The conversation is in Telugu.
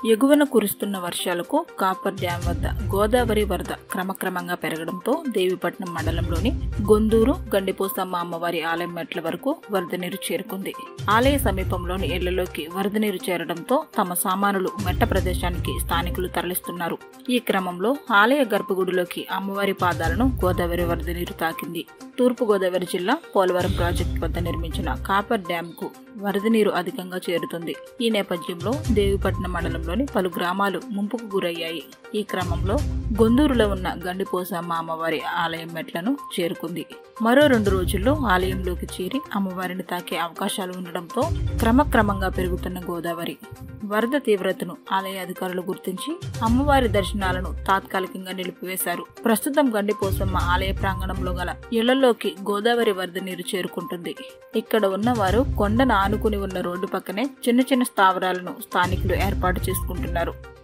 ఎగువన కురుస్తున్న వర్షాలకు కాపర్ డ్యాం వద్ద గోదావరి వరద క్రమక్రమంగా పెరగడంతో దేవిపట్నం మండలంలోని గొందూరు గండిపోసమ్మ అమ్మవారి ఆలయం మెట్ల వరకు వరద నీరు చేరుకుంది ఆలయ సమీపంలోని ఇళ్లలోకి వరద నీరు చేరడంతో తమ సామానులు మెట్ట ప్రదేశానికి స్థానికులు తరలిస్తున్నారు ఈ క్రమంలో ఆలయ గర్భగుడిలోకి అమ్మవారి పాదాలను గోదావరి వరద నీరు తాకింది తూర్పు గోదావరి జిల్లా పోలవరం ప్రాజెక్టు వద్ద నిర్మించిన కాపర్ డ్యాంకు వరద నీరు అధికంగా చేరుతుంది ఈ నేపథ్యంలో దేవిపట్నం మండలంలోని పలు గ్రామాలు ముంపుకు గురయ్యాయి ఈ క్రమంలో గొందూరులో ఉన్న గండిపోసమ్మ అమ్మవారి ఆలయం మెట్లను చేరుకుంది మరో రెండు రోజుల్లో ఆలయంలోకి చేరి అమ్మవారిని తాకే అవకాశాలు ఉండడంతో క్రమక్రమంగా పెరుగుతున్న గోదావరి వరద తీవ్రతను ఆలయ అధికారులు గుర్తించి అమ్మవారి దర్శనాలను తాత్కాలికంగా నిలిపివేశారు ప్రస్తుతం గండిపోసమ్మ ఆలయ ప్రాంగణంలో గల ఇళ్లలోకి గోదావరి వరద నీరు చేరుకుంటుంది ఇక్కడ ఉన్న వారు కొండను ఆనుకుని ఉన్న రోడ్డు పక్కనే చిన్న చిన్న స్థావరాలను స్థానికులు ఏర్పాటు చేసుకుంటున్నారు